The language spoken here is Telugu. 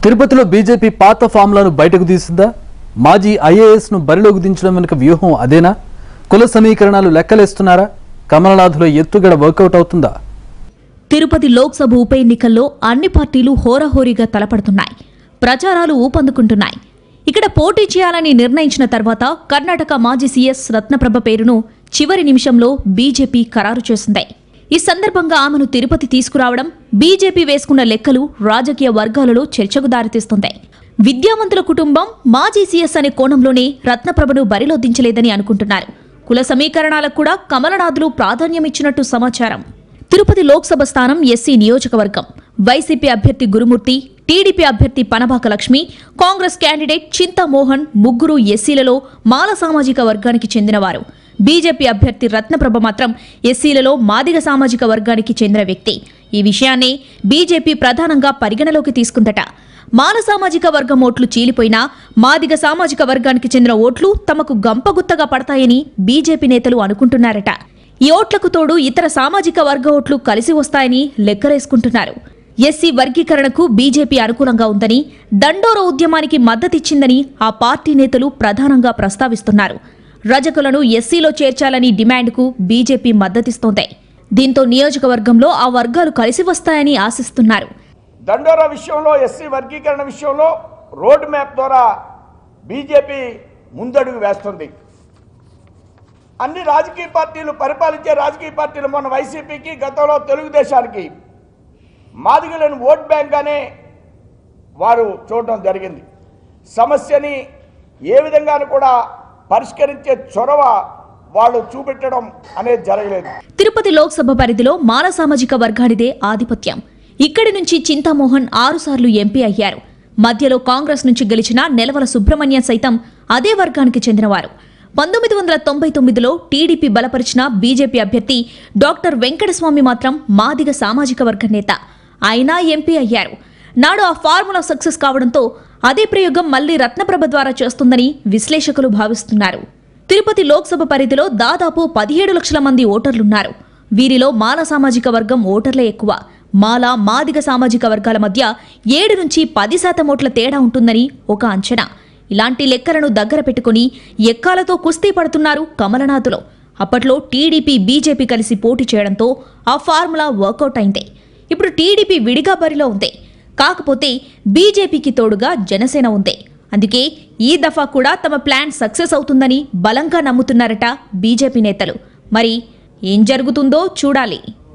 తిరుపతిలో బీజేపీ పాత ఫామ్లను బయటకు తీసిందా మాజీ ఐఏఎస్ ను బరిలోకి దించడం వెనుక వ్యూహం అదేనా కుల సమీకరణాలు లెక్కలేస్తున్నారా కమలనాథుల ఎత్తుగడ వర్కౌట్ అవుతుందా తిరుపతి లోక్సభ ఉప ఎన్నికల్లో అన్ని పార్టీలు హోరాహోరీగా తలపడుతున్నాయి ప్రచారాలు ఊపందుకుంటున్నాయి ఇక్కడ పోటీ చేయాలని నిర్ణయించిన తర్వాత కర్ణాటక మాజీ సీఎస్ రత్నప్రభ పేరును చివరి నిమిషంలో బీజేపీ ఖరారు చేసింది ఈ సందర్భంగా ఆమెను తిరుపతి తీసుకురావడం బీజేపీ వేసుకున్న లెక్కలు రాజకీయ వర్గాలలో చర్చకు దారితీస్తుంది విద్యావంతుల కుటుంబం మాజీ సీఎస్ అనే కోణంలోనే రత్నప్రభను బరిలో దించలేదని అనుకుంటున్నారు కుల సమీకరణాలకు కూడా కమలనాథులు ప్రాధాన్యమిచ్చినట్టు సమాచారం తిరుపతి లోక్సభ స్థానం ఎస్సీ నియోజకవర్గం వైసీపీ అభ్యర్థి గురుమూర్తి టీడీపీ అభ్యర్థి పనబాక లక్ష్మి కాంగ్రెస్ క్యాండిడేట్ చింతామోహన్ ముగ్గురు ఎస్సీలలో మాల సామాజిక వర్గానికి చెందినవారు బీజేపీ అభ్యర్థి రత్నప్రభ మాత్రం ఎస్సీలలో మాదిగ సామాజిక వర్గానికి చెందిన వ్యక్తి ఈ విషయాన్ని బీజేపీ ప్రధానంగా పరిగణలోకి తీసుకుందట మాల సామాజిక వర్గం ఓట్లు చీలిపోయినా మాదిగ సామాజిక వర్గానికి చెందిన ఓట్లు తమకు గంపగుత్తగా పడతాయని బీజేపీ నేతలు అనుకుంటున్నారట ఈ ఓట్లకు తోడు ఇతర సామాజిక వర్గ ఓట్లు కలిసి వస్తాయని లెక్కలేసుకుంటున్నారు ఎస్సీ వర్గీకరణకు బీజేపీ అనుకూలంగా ఉందని దండోర ఉద్యమానికి మద్దతిచ్చిందని ఆ పార్టీ నేతలు ప్రధానంగా ప్రస్తావిస్తున్నారు రజకులను ఎస్సీలో చేర్చాలని డిమాండ్కు బీజేపీ మద్దతిస్తోంది దీంతో నియోజకవర్గంలో ఆ వర్గాలు కలిసి వస్తాయని ఆశిస్తున్నారు దండోరా విషయంలో ఎస్సీ వర్గీకరణ విషయంలో రోడ్ మ్యాప్ ద్వారా బీజేపీ ముందడుగు వేస్తుంది అన్ని రాజకీయ పార్టీలు పరిపాలించే రాజకీయ పార్టీలు మొన్న వైసీపీకి గతంలో తెలుగుదేశానికి మాదిగలను ఓట్ బ్యాంక్గానే వారు చూడడం జరిగింది సమస్యని ఏ విధంగానూ కూడా పరిష్కరించే చొరవ వాళ్ళు చూపెట్టడం అనేది జరగలేదు తిరుపతి లోక్సభ పరిధిలో మాల సామాజిక వర్గానిదే ఆధిపత్యం ఇక్కడి నుంచి చింతామోహన్ ఆరుసార్లు ఎంపీ అయ్యారు మధ్యలో కాంగ్రెస్ నుంచి గెలిచిన నెలవల సుబ్రహ్మణ్యం సైతం అదే వర్గానికి చెందినవారు పంతొమ్మిది వందల తొంభై తొమ్మిదిలో టీడీపీ బలపరిచిన బీజేపీ అభ్యర్థి డాక్టర్ వెంకటస్వామి మాత్రం మాదిగ సామాజిక వర్గ నేత ఆయన ఎంపీ అయ్యారు నాడు ఆ ఫార్ములా సక్సెస్ కావడంతో అదే ప్రయోగం మళ్లీ రత్నప్రభ ద్వారా చేస్తుందని విశ్లేషకులు భావిస్తున్నారు తిరుపతి లోక్సభ పరిధిలో దాదాపు పదిహేడు లక్షల మంది ఓటర్లున్నారు వీరిలో మాల సామాజిక వర్గం ఓటర్లే ఎక్కువ మాల మాదిగ సామాజిక వర్గాల మధ్య ఏడు నుంచి పది శాతం ఓట్ల తేడా ఉంటుందని ఒక అంచనా ఇలాంటి లెక్కలను దగ్గర పెట్టుకుని ఎక్కాలతో కుస్తీ పడుతున్నారు కమలనాథులో అప్పట్లో టీడీపీ బీజేపీ కలిసి పోటీ చేయడంతో ఆ ఫార్ములా వర్కౌట్ అయింది ఇప్పుడు టీడీపీ విడిగా బరిలో ఉంది కాకపోతే బీజేపీకి తోడుగా జనసేన ఉంది అందుకే ఈ దఫా కూడా తమ ప్లాన్ సక్సెస్ అవుతుందని బలంగా నమ్ముతున్నారట బీజేపీ నేతలు మరి ఏం జరుగుతుందో చూడాలి